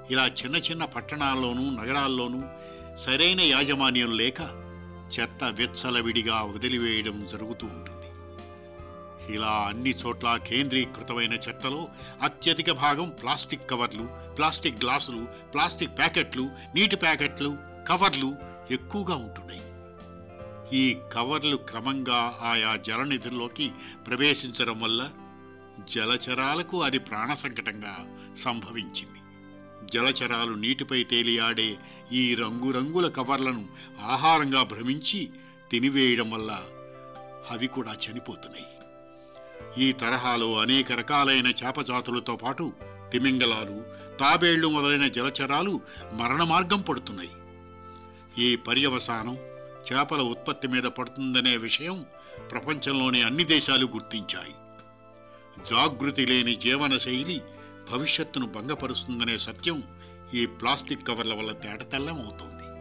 ఇలా చిన్న చిన్న పట్టణాల్లోనూ నగరాల్లోనూ సరైన యాజమాన్యం లేక చెత్త విచ్చలవిడిగా వదిలివేయడం జరుగుతూ ఉంటుంది ఇలా అన్ని చోట్ల కేంద్రీకృతమైన చెత్తలో అత్యధిక భాగం ప్లాస్టిక్ కవర్లు ప్లాస్టిక్ గ్లాసులు ప్లాస్టిక్ ప్యాకెట్లు నీటి ప్యాకెట్లు కవర్లు ఎక్కువగా ఉంటున్నాయి ఈ కవర్లు క్రమంగా ఆయా జలనిధుల్లోకి ప్రవేశించడం వల్ల జలచరాలకు అది ప్రాణ సంకటంగా సంభవించింది జలచరాలు నీటిపై తేలియాడే ఈ రంగురంగుల కవర్లను ఆహారంగా భ్రమించి తినివేయడం వల్ల అవి కూడా చనిపోతున్నాయి ఈ తరహాలో అనేక రకాలైన చేపజాతులతో పాటు తిమింగలాలు తాబేళ్లు మొదలైన జలచరాలు మరణ మార్గం పడుతున్నాయి ఈ పర్యవసానం చేపల ఉత్పత్తి మీద పడుతుందనే విషయం ప్రపంచంలోని అన్ని దేశాలు గుర్తించాయి జాగృతి లేని జీవన శైలి భవిష్యత్తును భంగపరుస్తుందనే సత్యం ఈ ప్లాస్టిక్ కవర్ల వల్ల తేటతెల్లం అవుతోంది